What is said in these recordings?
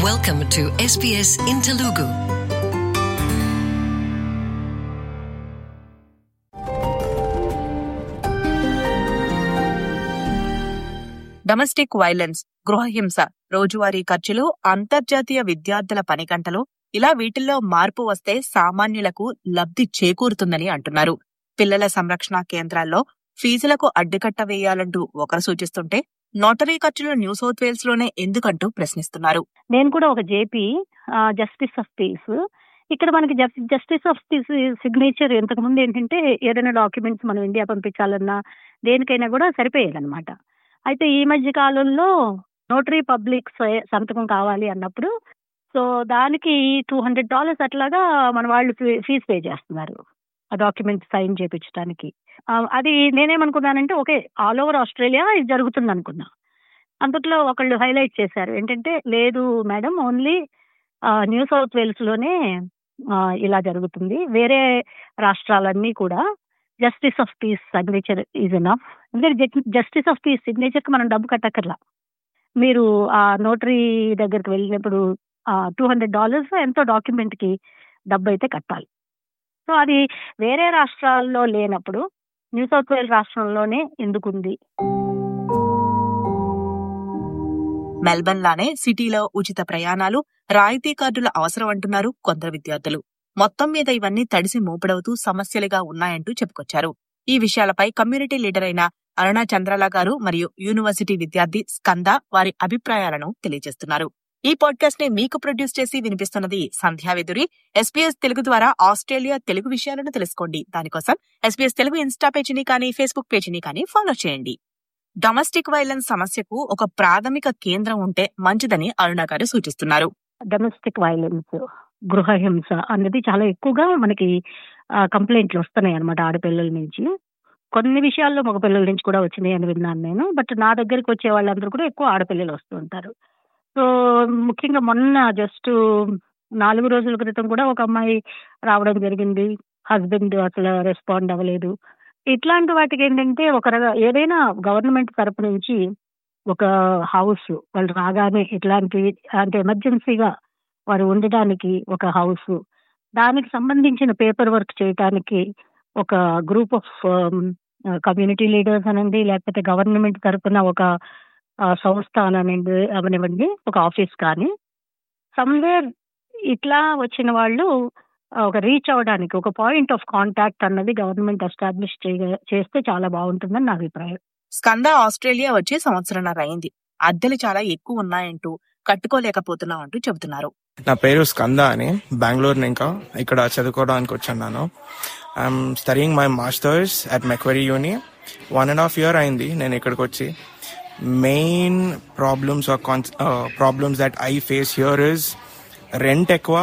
Welcome to SBS in Telugu. Domestic violence గృహహింస రోజువారీ ఖర్చులు అంతర్జాతీయ విద్యార్థుల పని గంటలు ఇలా వీటిల్లో మార్పు వస్తే సామాన్యులకు లబ్ధి చేకూరుతుందని అంటున్నారు పిల్లల సంరక్షణ కేంద్రాల్లో ఫీజులకు అడ్డుకట్ట వేయాలంటూ ఒకరు సూచిస్తుంటే నోటరీ ఖర్చులు న్యూ సౌత్ వేల్స్ లోనే ఎందుకంటూ ప్రశ్నిస్తున్నారు నేను కూడా ఒక జేపీ జస్టిస్ ఆఫ్ పీస్ ఇక్కడ మనకి జస్టిస్ ఆఫ్ పీస్ సిగ్నేచర్ ఇంతకు ముందు ఏంటంటే ఏదైనా డాక్యుమెంట్స్ మనం ఇండియా పంపించాలన్నా దేనికైనా కూడా సరిపోయేదన్నమాట అయితే ఈ మధ్య కాలంలో నోటరీ పబ్లిక్ సంతకం కావాలి అన్నప్పుడు సో దానికి టూ హండ్రెడ్ డాలర్స్ అట్లాగా మన వాళ్ళు ఫీజు పే చేస్తున్నారు ఆ డాక్యుమెంట్ సైన్ చేయించడానికి అది నేనేమనుకున్నానంటే ఓకే ఆల్ ఓవర్ ఆస్ట్రేలియా ఇది జరుగుతుంది అనుకున్నా అంతట్లో ఒకళ్ళు హైలైట్ చేశారు ఏంటంటే లేదు madam only New South Wales లోనే ఇలా జరుగుతుంది వేరే రాష్ట్రాలన్నీ కూడా justice of peace signature is enough ఎందుకంటే జస్టిస్ ఆఫ్ పీస్ సిగ్నేచర్ కి మనం డబ్బు కట్టక్కర్లా మీరు ఆ నోటరీ దగ్గరికి వెళ్ళినప్పుడు టూ హండ్రెడ్ డాలర్స్ ఎంతో డాక్యుమెంట్ కి డబ్బు అయితే కట్టాలి సో అది వేరే రాష్ట్రాల్లో లేనప్పుడు న్యూ సౌత్ వేల్స్ రాష్ట్రంలోనే ఎందుకుంది మెల్బర్న్ లానే సిటీలో ఉచిత ప్రయాణాలు రాయితీ కార్డుల అవసరం అంటున్నారు కొందరు విద్యార్థులు మొత్తం మీద ఇవన్నీ తడిసి మూపడవుతూ సమస్యలుగా ఉన్నాయంటూ చెప్పుకొచ్చారు ఈ విషయాలపై కమ్యూనిటీ లీడర్ అయిన అరుణా చంద్రల గారు మరియు యూనివర్సిటీ విద్యార్థి స్కంద వారి అభిప్రాయాలను తెలియజేస్తున్నారు ఈ పాడ్కాస్ట్ ని మీకు ప్రొడ్యూస్ చేసి వినిపిస్తున్నది సంధ్యావెదురి ఎస్పీఎస్ తెలుగు ద్వారా ఆస్ట్రేలియా తెలుగు విషయాలను తెలుసుకోండి దానికోసం ఎస్పీఎస్ తెలుగు ఇన్స్టా పేజీని కానీ ఫేస్బుక్ పేజీని కానీ ఫాలో చేయండి డొమెస్టిక్ వైలెన్స్ సమస్యకు ఒక ప్రాథమిక కేంద్రం ఉంటే మంచిదని అరుణ గారు సూచిస్తున్నారు డొమెస్టిక్ వైలెన్స్ గృహహింస అనేది చాలా ఎక్కువగా మనకి కంప్లైంట్లు వస్తున్నాయి అనమాట ఆడపిల్లల నుంచి కొన్ని విషయాల్లో మగపిల్లల నుంచి కూడా వచ్చినాయి అని విన్నాను నేను బట్ నా దగ్గరికి వచ్చే వాళ్ళందరూ కూడా ఎక్కువ ఆడపిల్లలు వస్తూ ఉంటారు సో ముఖ్యంగా మొన్న జస్ట్ నాలుగు రోజుల క్రితం కూడా ఒక అమ్మాయి రావడం జరిగింది హస్బెండ్ అసలు రెస్పాండ్ అవ్వలేదు ఇట్లాంటి వాటికి ఏంటంటే ఒక ఏదైనా గవర్నమెంట్ తరపు నుంచి ఒక హౌస్ వాళ్ళు రాగానే ఇట్లాంటి అంటే ఎమర్జెన్సీగా వారు ఉండటానికి ఒక హౌస్ దానికి సంబంధించిన పేపర్ వర్క్ చేయటానికి ఒక గ్రూప్ ఆఫ్ కమ్యూనిటీ లీడర్స్ అనండి లేకపోతే గవర్నమెంట్ తరఫున ఒక సంస్థ అనండి అవనివ్వండి ఒక ఆఫీస్ కానీ సమ్వేర్ ఇట్లా వచ్చిన వాళ్ళు ఒక రీచ్ అవడానికి ఒక పాయింట్ ఆఫ్ కాంటాక్ట్ అన్నది గవర్నమెంట్ ఎస్టాబ్లిష్ చేస్తే చాలా బాగుంటుందని నా అభిప్రాయం స్కంద ఆస్ట్రేలియా వచ్చి సంవత్సరంన్నర అయింది అద్దెలు చాలా ఎక్కువ ఉన్నాయంటూ కట్టుకోలేకపోతున్నాం అంటూ చెబుతున్నారు నా పేరు స్కంద అని బెంగళూరు ఇంకా ఇక్కడ చదువుకోవడానికి వచ్చాను I'm studying my masters at Macquarie uni one and half year అయింది నేను ఇక్కడికి వచ్చి main problems problems that I face here is rent ఎక్కువ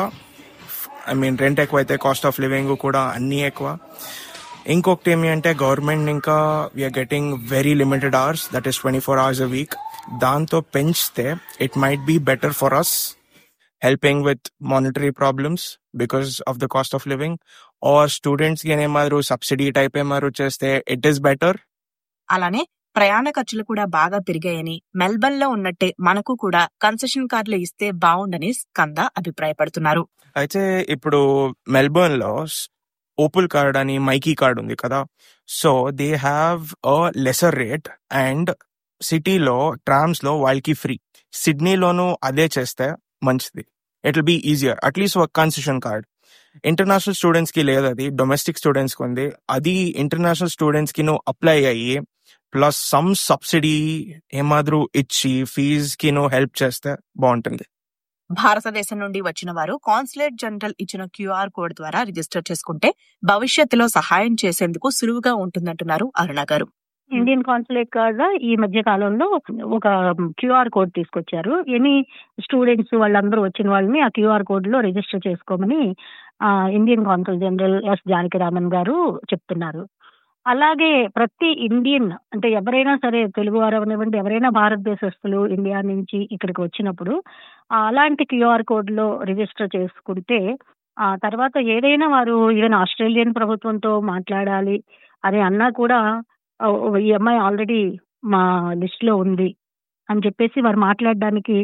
ఐ మీన్ రెంట్ ఎక్కువ అయితే కాస్ట్ ఆఫ్ లివింగ్ కూడా అన్నీ ఎక్కువ ఇంకొకటి ఏమి అంటే గవర్నమెంట్ ఇంకా we're getting very limited hours that is twenty four hours a week దాంతో పెంచితే it might be better for us helping with monetary problems because of the cost of living our students కి ఏమారు subsidy type ఏమారు చేస్తే it is better అలానే ప్రయాణ ఖర్చులు కూడా బాగా పెరిగాయని మెల్బర్న్ లో ఉన్నట్టే మనకు కూడా కన్సెషన్ కార్డులు ఇస్తే బాగుండని స్కంద అభిప్రాయపడుతున్నారు అయితే ఇప్పుడు మెల్బర్న్ లో ఓపుల్ కార్డ్ అని మైకీ కార్డ్ ఉంది కదా so they have a lesser rate and సిటీలో ట్రామ్స్ లో వాళ్ళకి ఫ్రీ సిడ్నీలోనూ అదే చేస్తే మంచిది it will be easier at least ఒక కన్సెషన్ కార్డ్ ఇంటర్నేషనల్ స్టూడెంట్స్ కి లేదు అది డొమెస్టిక్ స్టూడెంట్స్ కి ఉంది అది ఇంటర్నేషనల్ స్టూడెంట్స్ కి నువ్వు అప్లై అయ్యి ప్లస్ సమ్ సబ్సిడీ ఏమాదిరు ఇచ్చి ఫీజ్ కి నువ్వు హెల్ప్ చేస్తే బాగుంటుంది భారతదేశం నుండి వచ్చిన వారు కాన్సులేట్ జనరల్ ఇచ్చిన క్యూఆర్ కోడ్ ద్వారా రిజిస్టర్ చేసుకుంటే భవిష్యత్తులో సహాయం చేసేందుకు సులువుగా ఉంటుందంటున్నారు అరుణ గారు ఇండియన్ కాన్సులేట్ కార్డ్ ఈ మధ్య కాలంలో ఒక క్యూఆర్ కోడ్ తీసుకొచ్చారు ఎనీ స్టూడెంట్స్ వాళ్ళందరూ వచ్చిన వాళ్ళని ఆ క్యూఆర్ కోడ్ లో రిజిస్టర్ చేసుకోమని Indian consul general S Janakiraman garu చెప్తున్నారు అలాగే ప్రతి ఇండియన్ అంటే ఎవరైనా సరే తెలుగు వారు అవనివ్వండి ఎవరైనా భారతదేశస్తులు ఇండియా నుంచి ఇక్కడికి వచ్చినప్పుడు అలాంటి క్యూఆర్ కోడ్ లో రిజిస్టర్ చేసుకుంటే ఆ తర్వాత ఏదైనా వారు ఈవెన్ ఆస్ట్రేలియన్ ప్రభుత్వంతో మాట్లాడాలి అని అన్నా కూడా ఈ అమ్మాయి ఆల్రెడీ మా లిస్ట్ లో ఉంది అని చెప్పేసి వారు మాట్లాడడానికి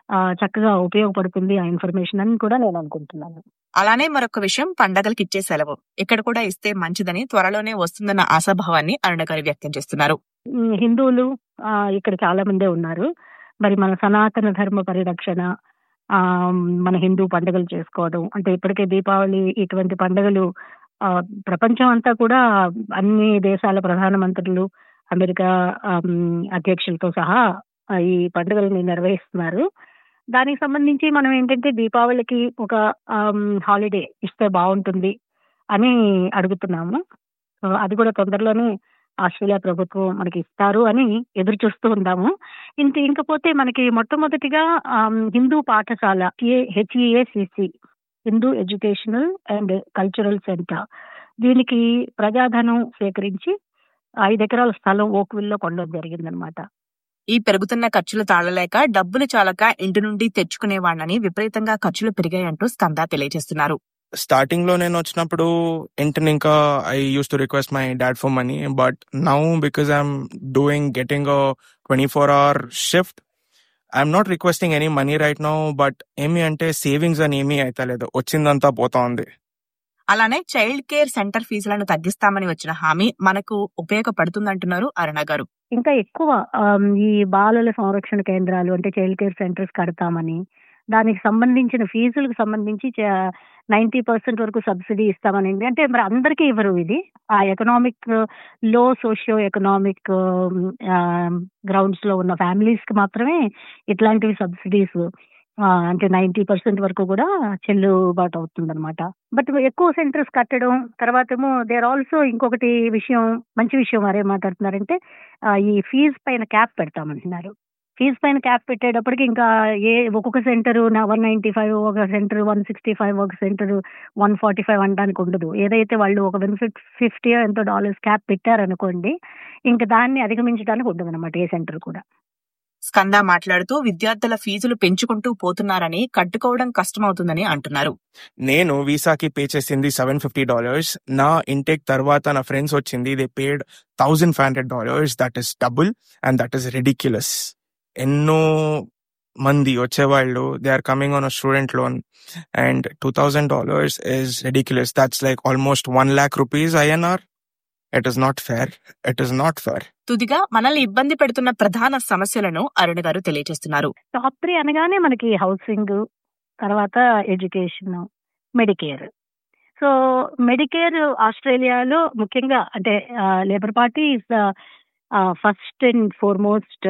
ఆ, చక్కగా ఉపయోగపడుతుంది ఆ ఇన్ఫర్మేషన్ అని కూడా నేను అనుకుంటున్నాను అలానే మరొక విషయం పండగలకి ఇచ్చే సెలవు ఇక్కడ కూడా ఇస్తే మంచిదని త్వరలోనే వస్తుందన్న ఆశాభావాన్ని అరుణ గారు వ్యక్తం చేస్తున్నారు ఉమ్, హిందువులు ఆ, ఇక్కడ చాలా మందే ఉన్నారు మరి మన సనాతన ధర్మ పరిరక్షణ ఆ మన హిందూ పండుగలు చేసుకోవడం అంటే ఇప్పటికే దీపావళి ఇటువంటి పండుగలు ఆ, ప్రపంచం అంతా కూడా అన్ని దేశాల ప్రధానమంత్రులు అమెరికా ఆమ్, అధ్యక్షులతో సహా ఆ, ఈ పండుగలని నిర్వహిస్తున్నారు దానికి సంబంధించి మనం ఏంటంటే దీపావళికి ఒక హాలిడే ఇస్తే బాగుంటుంది అని అడుగుతున్నాము సో అది కూడా తొందరలోనే ఆస్ట్రేలియా ప్రభుత్వం మనకి ఇస్తారు అని ఎదురు చూస్తూ ఉందాము ఇంత ఇంకపోతే మనకి మొట్టమొదటిగా ఆమ్, హిందూ పాఠశాల HEACC Hindu educational and cultural centre దీనికి ప్రజాధనం సేకరించి ఐదు ఎకరాల స్థలం ఓక్విల్లో కొనడం జరిగిందనమాట ఈ పెరుగుతున్న ఖర్చులు తాళలేక డబ్బులు చాలక ఇంటి నుండి తెచ్చుకునేవాణ్ణని విపరీతంగా ఖర్చులు పెరిగాయంటూ స్కంద తెలియజేస్తున్నారు స్టార్టింగ్ లో నేను వచ్చినప్పుడు ఇంటిని ఇంకా I use to request my dad for money but now because I'm doing getting twenty four hour shift I'm not requesting any money right now but ఏమి అంటే సేవింగ్స్ అని ఏమీ అయితలేదు వచ్చిందంతా పోతా ఉంది అలానే చైల్డ్ కేర్ సెంటర్ ఫీజులను తగ్గిస్తామని వచ్చిన హామీ మనకు ఉపయోగపడుతుందంటున్నారు అరుణ గారు ఇంకా ఎక్కువ ఆమ్, ఈ బాలల సంరక్షణ కేంద్రాలు అంటే చైల్డ్ కేర్ సెంటర్స్ కడతామని దానికి సంబంధించిన ఫీజులకు సంబంధించి నైన్టీ పర్సెంట్ వరకు సబ్సిడీ ఇస్తామని అంటే మరి అందరికీ ఇవ్వరు ఇది ఆ ఎకనామిక్ లో సోషియో ఎకనామిక్ గ్రౌండ్స్ లో ఉన్న ఫ్యామిలీస్ కి మాత్రమే ఇట్లాంటివి సబ్సిడీస్ అంటే నైన్టీ పర్సెంట్ వరకు కూడా చెల్లుబాటు అవుతుంది అనమాట బట్ ఎక్కువ సెంటర్స్ కట్టడం తర్వాత ఏమో దేర్ ఆల్సో ఇంకొకటి విషయం మంచి విషయం వారు ఏం మాట్లాడుతున్నారంటే ఆ, ఈ ఫీజ్ పైన క్యాప్ పెడతామంటున్నారు ఫీజ్ పైన క్యాప్ పెట్టేటప్పటికి ఇంకా ఏ ఒక్కొక్క సెంటర్ వన్ నైన్టీ ఫైవ్ ఒక సెంటర్ వన్ సిక్స్టీ ఫైవ్ ఒక సెంటర్ వన్ ఫార్టీ ఫైవ్ అనడానికి ఉండదు ఏదైతే వాళ్ళు ఒక వన్ ఫిఫ్టీ ఎంతో డాలర్స్ క్యాప్ పెట్టారనుకోండి ఇంకా దాన్ని అధిగమించడానికి ఉండదు అనమాట ఏ సెంటర్ కూడా స్కంద మాట్లాడుతూ విద్యార్థుల ఫీజులు పెంచుకుంటూ పోతున్నారని కట్టుకోవడం కష్టమవుతుందని అంటున్నారు నేను వీసాకి పే చేసింది సెవెన్ ఫిఫ్టీ డాలర్స్ నా ఇంటేక్ తర్వాత నా ఫ్రెండ్స్ వచ్చింది they paid thousand five hundred dollars that is double and that is ridiculous ఎన్నో మంది వచ్చేవాళ్ళు they are coming on a student loan and two thousand dollars is ridiculous that's like almost one lakh rupees INR it is not fair it is not fair తుదిగా మనల్ని ఇబ్బంది పెడుతున్న ప్రధాన సమస్యలను అరుణ గారు తెలియజేస్తున్నారు టాప్ త్రీ అనగానే మనకి హౌసింగ్ తర్వాత ఎడ్యుకేషన్ మెడికేర్ సో మెడికేర్ ఆస్ట్రేలియాలో ముఖ్యంగా అంటే Labour party is first and foremost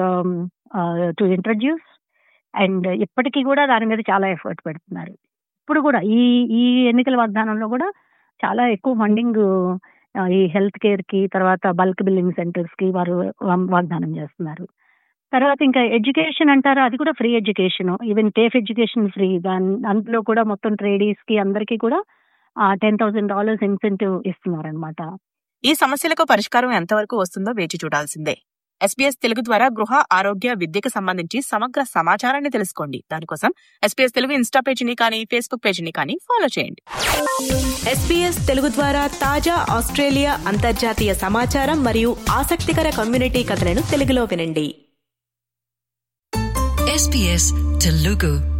to introduce and ఇప్పటికీ కూడా దాని మీద చాలా ఎఫర్ట్ పెడుతున్నారు ఇప్పుడు కూడా ఈ ఈ ఎన్నికల వాగ్దానంలో కూడా చాలా ఎక్కువ ఫండింగ్ ఈ హెల్త్ కేర్ కి తర్వాత బల్క్ బిల్లింగ్ సెంటర్స్ కి వారు వా- వాగ్దానం చేస్తున్నారు తర్వాత ఇంకా ఎడ్యుకేషన్ అంటారు అది కూడా free education even TAFE education free దాని అందులో కూడా మొత్తం ట్రేడీస్ కి అందరికీ కూడా టెన్ థౌసండ్ డాలర్స్ ఇన్సెంటివ్ ఇస్తున్నారు అనమాట ఈ సమస్యలకు పరిష్కారం ఎంతవరకు వస్తుందో వేచి చూడాల్సిందే ఎస్పీఎస్ తెలుగు ద్వారా గృహ ఆరోగ్య విద్యకు సంబంధించి సమగ్ర సమాచారాన్ని తెలుసుకోండి దానికోసం ఎస్పీఎస్ తెలుగు ఇన్స్టా పేజీని కానీ ఫేస్బుక్ పేజీని కానీ ఫాలో చేయండి ఎస్పీఎస్ తెలుగు ద్వారా తాజా ఆస్ట్రేలియా అంతర్జాతీయ సమాచారం మరియు ఆసక్తికర కమ్యూనిటీ కథలను తెలుగులో వినండి SBS Telugu